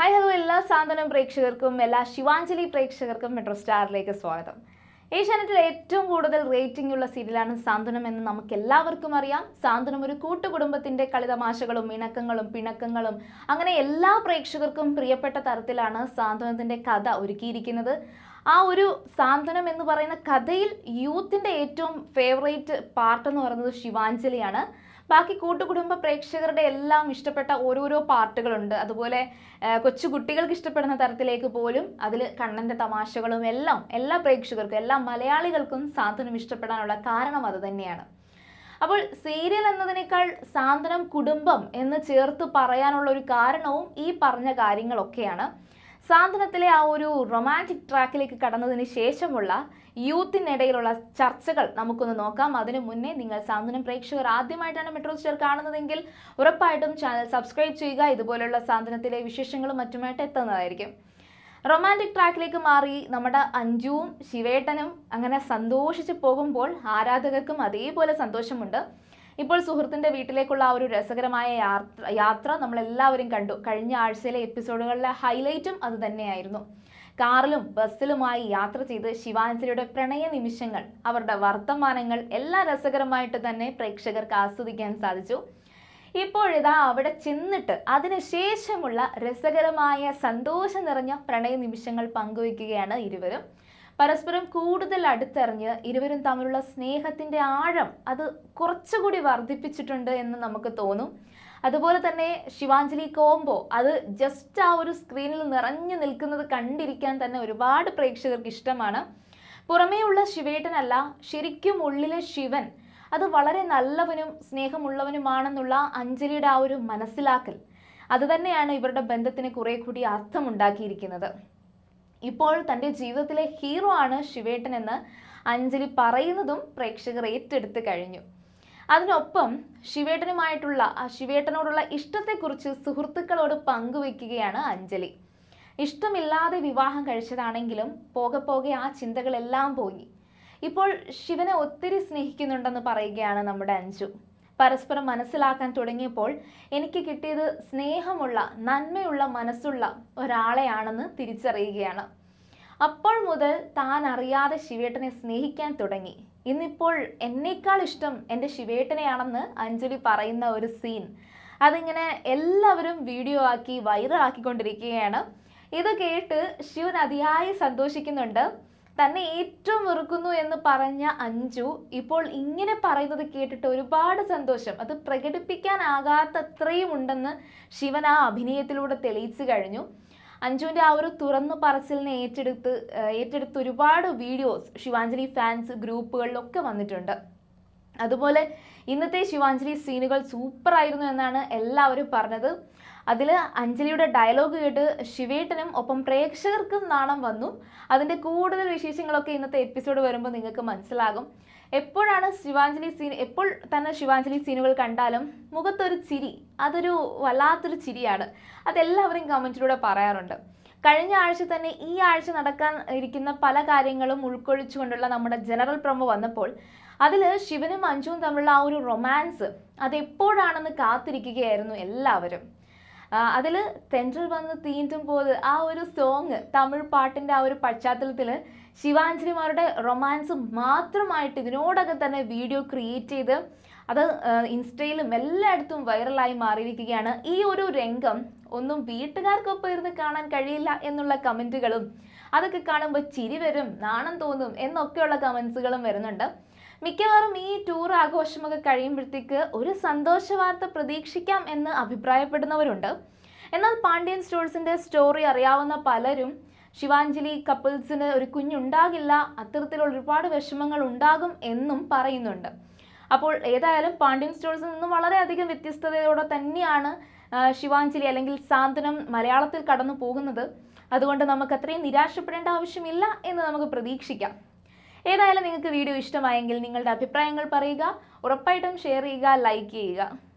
hi hello എല്ലാ സാന്ത്വനം പ്രേക്ഷകർക്കും എല്ലാ ശിവാഞ്ജലി പ്രേക്ഷകർക്കും മെട്രോ സ്റ്റാറിലേക്ക് സ്വാഗതം ഏഷ്യാനെറ്റിൽ ഏറ്റവും കൂടുതൽ റേറ്റിംഗ് ഉള്ള സീരിയലാണ് സാന്ത്വനം എന്ന് നമുക്ക് എല്ലാവർക്കും അറിയാം സാന്ത്വനം ഒരു കൂട്ടുകുടുംബത്തിന്റെ കളിതമാശകളും ഇണക്കങ്ങളും പിണക്കങ്ങളും അങ്ങനെ എല്ലാ പ്രേക്ഷകർക്കും പ്രിയപ്പെട്ട തരത്തിലാണ് സാന്ത്വനത്തിന്റെ കഥ ഒരുക്കിയിരിക്കുന്നത് ആ ഒരു സാന്ത്വനം എന്ന് പറയുന്ന കഥയിൽ യൂത്തിന്റെ ഏറ്റവും ഫേവറേറ്റ് പാർട്ട് എന്ന് പറയുന്നത് ശിവാഞ്ജലിയാണ് ബാക്കി കൂട്ടുകുടുംബ പ്രേക്ഷകരുടെ എല്ലാം ഇഷ്ടപ്പെട്ട ഓരോരോ പാർട്ടുകളുണ്ട് അതുപോലെ ആ, കൊച്ചു കുട്ടികൾക്ക് ഇഷ്ടപ്പെടുന്ന തരത്തിലേക്ക് പോലും അതിൽ കണ്ണൻ്റെ തമാശകളും എല്ലാം എല്ലാ പ്രേക്ഷകർക്കും എല്ലാ മലയാളികൾക്കും സാന്ത്വനം ഇഷ്ടപ്പെടാനുള്ള കാരണം അത് തന്നെയാണ് അപ്പോൾ സീരിയൽ എന്നതിനേക്കാൾ സാന്ത്വനം കുടുംബം എന്ന് ചേർത്ത് പറയാനുള്ള ഒരു കാരണവും ഈ പറഞ്ഞ കാര്യങ്ങളൊക്കെയാണ് സാന്ത്വനത്തിലെ ആ ഒരു റൊമാൻറ്റിക് ട്രാക്കിലേക്ക് കടന്നതിന് ശേഷമുള്ള യൂത്തിനിടയിലുള്ള ചർച്ചകൾ നമുക്കൊന്ന് നോക്കാം അതിനു മുന്നേ നിങ്ങൾ സാന്ത്വനം പ്രേക്ഷകർ ആദ്യമായിട്ടാണ് മെട്രോ സ്റ്റാർ കാണുന്നതെങ്കിൽ ഉറപ്പായിട്ടും ചാനൽ സബ്സ്ക്രൈബ് ചെയ്യുക ഇതുപോലുള്ള സാന്ത്വനത്തിലെ വിശേഷങ്ങളും മറ്റുമായിട്ട് എത്തുന്നതായിരിക്കും റൊമാൻറ്റിക് ട്രാക്കിലേക്ക് മാറി നമ്മുടെ അഞ്ജുവും ശിവേട്ടനും അങ്ങനെ സന്തോഷിച്ച് പോകുമ്പോൾ ആരാധകർക്കും അതേപോലെ സന്തോഷമുണ്ട് ഇപ്പോൾ സുഹൃത്തിൻ്റെ വീട്ടിലേക്കുള്ള ആ ഒരു രസകരമായ യാത്ര യാത്ര നമ്മളെല്ലാവരും കണ്ടു കഴിഞ്ഞ ആഴ്ചയിലെ എപ്പിസോഡുകളിലെ ഹൈലൈറ്റും അത് തന്നെയായിരുന്നു കാറിലും ബസ്സിലുമായി യാത്ര ചെയ്ത് ശിവാഞ്ജലിയുടെ പ്രണയ നിമിഷങ്ങൾ അവരുടെ വർത്തമാനങ്ങൾ എല്ലാം രസകരമായിട്ട് തന്നെ പ്രേക്ഷകർക്ക് ആസ്വദിക്കാൻ സാധിച്ചു ഇപ്പോഴിതാ അവിടെ ചെന്നിട്ട് അതിനുശേഷമുള്ള രസകരമായ സന്തോഷം നിറഞ്ഞ പ്രണയ നിമിഷങ്ങൾ പങ്കുവയ്ക്കുകയാണ് ഇരുവരും പരസ്പരം കൂടുതൽ അടുത്തറിഞ്ഞ് ഇരുവരും തമ്മിലുള്ള സ്നേഹത്തിന്റെ ആഴം അത് കുറച്ചുകൂടി വർദ്ധിപ്പിച്ചിട്ടുണ്ട് എന്ന് നമുക്ക് തോന്നും അതുപോലെ തന്നെ ശിവാഞ്ജലി കോംബോ അത് ജസ്റ്റ് ആ ഒരു സ്ക്രീനിൽ നിറഞ്ഞു നിൽക്കുന്നത് കണ്ടിരിക്കാൻ തന്നെ ഒരുപാട് പ്രേക്ഷകർക്ക് ഇഷ്ടമാണ് പുറമേയുള്ള ശിവേട്ടനല്ല ശരിക്കും ഉള്ളിലെ ശിവൻ അത് വളരെ നല്ലവനും സ്നേഹമുള്ളവനുമാണെന്നുള്ള അഞ്ജലിയുടെ ആ ഒരു മനസ്സിലാക്കൽ അത് തന്നെയാണ് ഇവരുടെ ബന്ധത്തിന് കുറെ കൂടി അർത്ഥമുണ്ടാക്കിയിരിക്കുന്നത് ഇപ്പോൾ തൻ്റെ ജീവിതത്തിലെ ഹീറോ ആണ് ശിവേട്ടൻ എന്ന് അഞ്ജലി പറയുന്നതും പ്രേക്ഷകർ ഏറ്റെടുത്ത് കഴിഞ്ഞു അതിനൊപ്പം ശിവേട്ടനുമായിട്ടുള്ള ആ ശിവേട്ടനോടുള്ള ഇഷ്ടത്തെക്കുറിച്ച് സുഹൃത്തുക്കളോട് പങ്കുവെക്കുകയാണ് അഞ്ജലി ഇഷ്ടമില്ലാതെ വിവാഹം കഴിച്ചതാണെങ്കിലും പോകെ പോകെ ആ ചിന്തകളെല്ലാം പോയി ഇപ്പോൾ ശിവനെ ഒത്തിരി സ്നേഹിക്കുന്നുണ്ടെന്ന് പറയുകയാണ് നമ്മുടെ അഞ്ജു പരസ്പരം മനസ്സിലാക്കാൻ തുടങ്ങിയപ്പോൾ എനിക്ക് കിട്ടിയത് സ്നേഹമുള്ള നന്മയുള്ള മനസ്സുള്ള ഒരാളെയാണെന്ന് തിരിച്ചറിയുകയാണ് അപ്പോൾ മുതൽ താൻ അറിയാതെ ശിവേട്ടനെ സ്നേഹിക്കാൻ തുടങ്ങി ഇന്നിപ്പോൾ എന്നേക്കാൾ ഇഷ്ടം എൻ്റെ ശിവേട്ടനെയാണെന്ന് അഞ്ജലി പറയുന്ന ഒരു സീൻ അതിങ്ങനെ എല്ലാവരും വീഡിയോ ആക്കി വൈറലാക്കിക്കൊണ്ടിരിക്കുകയാണ് ഇത് കേട്ട് ശിവൻ അതിയായി സന്തോഷിക്കുന്നുണ്ട് തന്നെ ഏറ്റവും വെറുക്കുന്നു എന്ന് പറഞ്ഞ അഞ്ജു ഇപ്പോൾ ഇങ്ങനെ പറയുന്നത് കേട്ടിട്ട് ഒരുപാട് സന്തോഷം അത് പ്രകടിപ്പിക്കാനാകാത്തത്രയും ഉണ്ടെന്ന് ശിവൻ ആ അഭിനയത്തിലൂടെ തെളിയിച്ചു കഴിഞ്ഞു അഞ്ജുവിൻ്റെ ആ ഒരു തുറന്നു പറച്ചിലിനെ ഏറ്റെടുത്ത് ഏഹ്, ഏറ്റെടുത്ത് ഒരുപാട് വീഡിയോസ് ശിവാഞ്ജലി ഫാൻസ് ഗ്രൂപ്പുകളിലൊക്കെ വന്നിട്ടുണ്ട് അതുപോലെ ഇന്നത്തെ ശിവാഞ്ജലി സീനുകൾ സൂപ്പർ ആയിരുന്നു എന്നാണ് എല്ലാവരും പറഞ്ഞത് അതിൽ അഞ്ജലിയുടെ ഡയലോഗ് കേട്ട് ശിവേട്ടനും ഒപ്പം പ്രേക്ഷകർക്കും നാണം വന്നു അതിൻ്റെ കൂടുതൽ വിശേഷങ്ങളൊക്കെ ഇന്നത്തെ എപ്പിസോഡ് വരുമ്പോൾ നിങ്ങൾക്ക് മനസ്സിലാകും എപ്പോഴാണ് ശിവാഞ്ജലി സീൻ എപ്പോൾ തന്നെ ശിവാഞ്ജലി സീനുകൾ കണ്ടാലും മുഖത്തൊരു ചിരി അതൊരു വല്ലാത്തൊരു ചിരിയാണ് അതെല്ലാവരും കമൻറ്റിലൂടെ പറയാറുണ്ട് കഴിഞ്ഞ ആഴ്ച തന്നെ ഈ ആഴ്ച നടക്കാൻ ഇരിക്കുന്ന പല കാര്യങ്ങളും ഉൾക്കൊള്ളിച്ചുകൊണ്ടുള്ള നമ്മുടെ ജനറൽ പ്രൊമോ വന്നപ്പോൾ അതിൽ ശിവനും അഞ്ജുവും തമ്മിലുള്ള ആ ഒരു റൊമാൻസ് അതെപ്പോഴാണെന്ന് കാത്തിരിക്കുകയായിരുന്നു എല്ലാവരും അതിൽ തെன்றൽ വന്ന് തീണ്ടും പോത് ആ ഒരു സോങ് തമിഴ് പാട്ടിൻ്റെ ആ ഒരു പശ്ചാത്തലത്തിൽ ശിവാഞ്ജലിമാരുടെ റൊമാൻസ് മാത്രമായിട്ട് ഇതിനോടകം തന്നെ വീഡിയോ ക്രിയേറ്റ് ചെയ്ത് അത് ആ, ഇൻസ്റ്റയിലും എല്ലായിടത്തും വൈറലായി മാറിയിരിക്കുകയാണ് ഈ ഒരു രംഗം ഒന്നും വീട്ടുകാർക്കൊപ്പം ഇരുന്ന് കാണാൻ കഴിയില്ല എന്നുള്ള കമൻറ്റുകളും അതൊക്കെ കാണുമ്പോൾ ചിരി വരും നാണം തോന്നും എന്നൊക്കെയുള്ള കമൻസുകളും വരുന്നുണ്ട് മിക്കവാറും ഈ ടൂർ ആഘോഷമൊക്കെ കഴിയുമ്പോഴത്തേക്ക് ഒരു സന്തോഷ വാർത്ത പ്രതീക്ഷിക്കാം എന്ന് അഭിപ്രായപ്പെടുന്നവരുണ്ട് എന്നാൽ പാണ്ഡ്യൻ സ്റ്റോഴ്സിന്റെ സ്റ്റോറി അറിയാവുന്ന പലരും ശിവാഞ്ജലി കപ്പിൾസിന് ഒരു കുഞ്ഞുണ്ടാകില്ല അത്തരത്തിലുള്ള ഒരുപാട് വിഷമങ്ങൾ ഉണ്ടാകും എന്നും പറയുന്നുണ്ട് അപ്പോൾ ഏതായാലും പാണ്ഡ്യൻ സ്റ്റോഴ്സിൽ നിന്നും വളരെയധികം വ്യത്യസ്തതയോടെ തന്നെയാണ് ആ, ശിവാഞ്ജലി അല്ലെങ്കിൽ സാന്ത്വനം മലയാളത്തിൽ കടന്നു പോകുന്നത് അതുകൊണ്ട് നമുക്ക് അത്രയും നിരാശപ്പെടേണ്ട ആവശ്യമില്ല എന്ന് നമുക്ക് പ്രതീക്ഷിക്കാം ഏതായാലും നിങ്ങൾക്ക് വീഡിയോ ഇഷ്ടമായെങ്കിൽ നിങ്ങളുടെ അഭിപ്രായങ്ങൾ പറയുക ഉറപ്പായിട്ടും ഷെയർ ചെയ്യുക ലൈക്ക് ചെയ്യുക